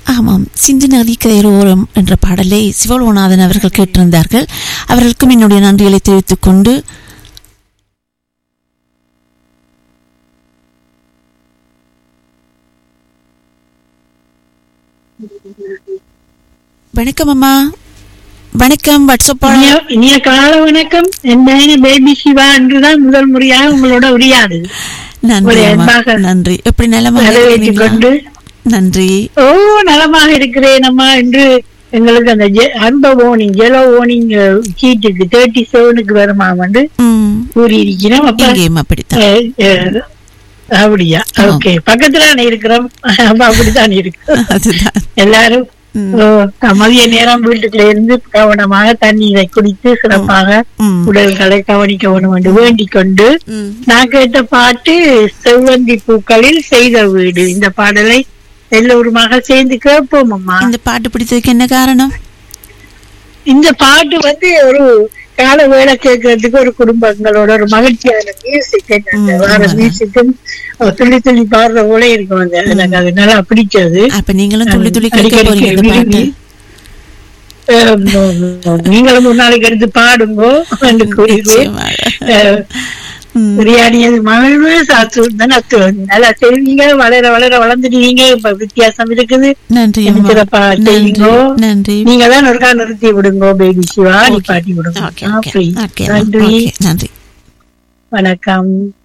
ஆமாம் சிந்து நதி கரையோரம் என்ற பாடலை சிவலோநாதன் அவர்கள் கேட்டிருந்தார்கள் அவர்களுக்கும் என்னுடைய நன்றிகளை தெரிவித்துக் கொண்டு வணக்கம் அம்மா வணக்கம் வாட்ஸ்அப் பாடல் இனிய- இனிய கால வணக்கம் என் மகன பேபி சிவா என்றுதான் முதல் முறையாக உங்களோட உரையாடு நன்றி ஒரு அம்மா அன்பாக நன்றி எப்படி நலமாக வரவேற்றுக் இருக்கிறீங்களா? கொண்டு நன்றி ஓ நலமாக இருக்கிறேன் அம்மா என்று எங்களுக்கு அந்த ஜெ- அன்ப ஓனிங் ஜெலோ ஓனிங் சீட்டுக்கு தேர்ட்டி செவனுக்கு வருமா வந்து ம் கூறியிருக்கிறோம் அப்ப இங்கேயும் அப்படித்தான் அஹ், அஹ், அப்படியா ஆமாம். ஓகே பக்கத்துல தானே இருக்கிறோம் அப்ப அப்படித்தான் இருக்கு அதுதான் எல்லாரும் ம். ஓ, மதிய நேரம் வீட்டுக்குள்ள இருந்து கவனமாக தண்ணீரை குடித்து சிறப்பாக ம். உடல்களை கவனிக்க வேண்டும் என்று வேண்டிக் கொண்டு ம். நான் கேட்ட பாட்டு செவ்வந்தி பூக்களில் செய்த வீடு இந்த பாடலை எல்லோருமாக சேர்ந்து கேட்போம் அம்மா இந்த பாட்டு பிடித்ததுக்கு என்ன காரணம் இந்த பாட்டு வந்து ஒரு கால வேலை கேட்கறதுக்கு ஒரு குடும்பங்களோட ஒரு மகிழ்ச்சியான மியூசிக் ம், வர ஆமாங்க. மியூசிக்கும் துள்ளி துள்ளி பாடுற போல இருக்கும் அந்த எனக்கு அது நல்லா பிடிச்சது அப்ப நீங்களும் துள்ளி துள்ளி கேட்க அடிக்கடி போறீங்க இந்த பாட்டு அஹ், நீங்களும் ஒரு நாளைக்கு எடுத்து பாடுங்கோ என்று கூறுகிறேன் நிச்சயமாக. அஹ், ம். பிரியாணி அது மகிழ்வு சாத்து நல்லா செய்வீங்க வளர வளர வளர்ந்துட்டீங்க இப்ப வித்தியாசம் இருக்குது நன்றி இன்னும் அம்மா. சிறப்பா நன்றி செய்யுங்கோ நன்றி நீங்க தான் ஒருக்கா நிறுத்தி விடுங்கோ பேபி சிவா ஓகே. நிப்பாட்டி விடுங்க ஓகே ஆ, ஓகே please. ஓகே அம்மா. நன்றி ஓகே நன்றி வணக்கம்